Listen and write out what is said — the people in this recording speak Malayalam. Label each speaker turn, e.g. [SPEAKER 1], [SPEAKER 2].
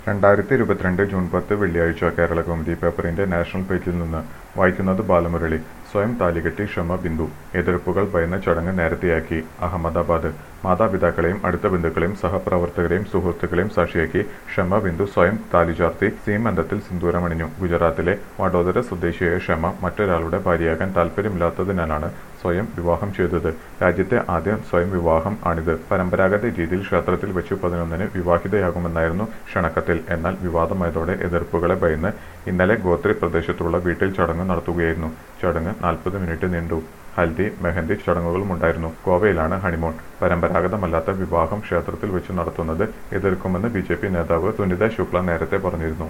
[SPEAKER 1] രണ്ടായിരത്തി ഇരുപത്തിരണ്ട് ജൂൺ പത്ത് വെള്ളിയാഴ്ച കേരള കൗമുദി പേപ്പറിന്റെ നാഷണൽ പേജിൽ നിന്ന് വായിക്കുന്നത് ബാലമുരളി സ്വയം താലികെട്ടി ക്ഷമ ബിന്ദു എതിർപ്പുകൾ ഭയന്ന ചടങ്ങ് നേരത്തെയാക്കി അഹമ്മദാബാദ് മാതാപിതാക്കളെയും അടുത്ത ബന്ധുക്കളെയും സഹപ്രവർത്തകരെയും സുഹൃത്തുക്കളെയും സാക്ഷിയാക്കി ക്ഷമ ബിന്ദു സ്വയം താലിചാർത്തി സീമന്തത്തിൽ സിന്ദൂരമണിഞ്ഞു ഗുജറാത്തിലെ വഡോദര സ്വദേശിയായ ക്ഷമ മറ്റൊരാളുടെ ഭാര്യയാകാൻ താല്പര്യമില്ലാത്തതിനാലാണ് സ്വയം വിവാഹം ചെയ്തത് രാജ്യത്തെ ആദ്യ സ്വയം വിവാഹം ആണിത് പരമ്പരാഗത രീതിയിൽ ക്ഷേത്രത്തിൽ വെച്ച് പതിനൊന്നിന് വിവാഹിതയാകുമെന്നായിരുന്നു ക്ഷണക്കത്തിൽ എന്നാൽ വിവാദമായതോടെ എതിർപ്പുകളെ ഭയന്ന് ഇന്നലെ ഗോത്രി പ്രദേശത്തുള്ള വീട്ടിൽ ചടങ്ങ് നടത്തുകയായിരുന്നു ചടങ്ങ് നാൽപ്പത് മിനിറ്റ് നീണ്ടു ഹൽദി മെഹന്തി ചടങ്ങുകളുമുണ്ടായിരുന്നു ഗോവയിലാണ് ഹണിമൂൺ പരമ്പരാഗതമല്ലാത്ത വിവാഹം ക്ഷേത്രത്തിൽ വെച്ച് നടത്തുന്നത് എതിർക്കുമെന്ന് ബി ജെ പി നേതാവ് സുനിത ശുക്ല നേരത്തെ പറഞ്ഞിരുന്നു